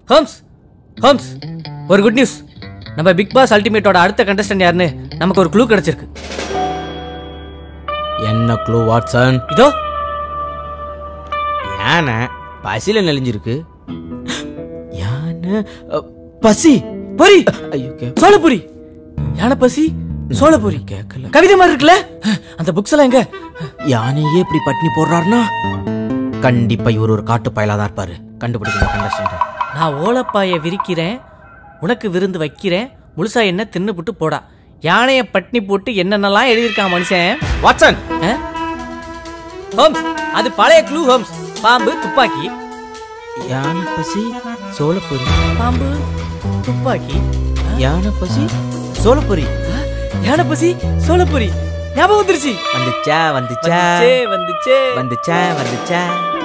Holmes ஹோம்ஸ் ஒரு good news நம்ம பிக் பாஸ் அல்டிமேட்டோட அடுத்த கண்டஸ்டன்ட் யாருன்னு நமக்கு ஒரு க்ளூ கிடைச்சிருக்கு என்ன க்ளூ வாட்சன் இதோ யானை பசியில் நெளிஞ்சிருக்கு யானை அ, பசி பொரி ஐயோ கே சோளபுரி யானை பசி சோளபுரி கேட்கல கவிதை மாதிரி இருக்குல்ல அந்த புக்ஸ் எல்லாம் எங்க யானையே இப்படி பட்டினி போடுறாருன்னா கண்டிப்பா இவர் ஒரு காட்டு பயலாதான் இருப்பாரு கண்டுபிடிக்கணும் கண்டஸ்டன்ட் நான் ஓலப்பாயை விரிக்கிறேன் உனக்கு விருந்து வைக்கிறேன் முழுசா என்ன தின்னுபுட்டு போடா யானைய பட்னி போட்டு என்னென்னலாம் எழுதியிருக்கான் மனுஷன் வாட்சன் ஆ? ஹோம்ஸ் அது பழைய க்ளூ ஹோம்ஸ் பாம்பு துப்பாக்கி யானை பசி சோளப்பொரி பாம்பு துப்பாக்கி யானை பசி சோளப்பொரி ஆ, யானை பசி சோளபுரி ஞாபகம் வந்துருச்சு வந்துச்சா வந்துச்சா வந்துச்சே வந்துச்சே வந்துச்சா வந்துச்சா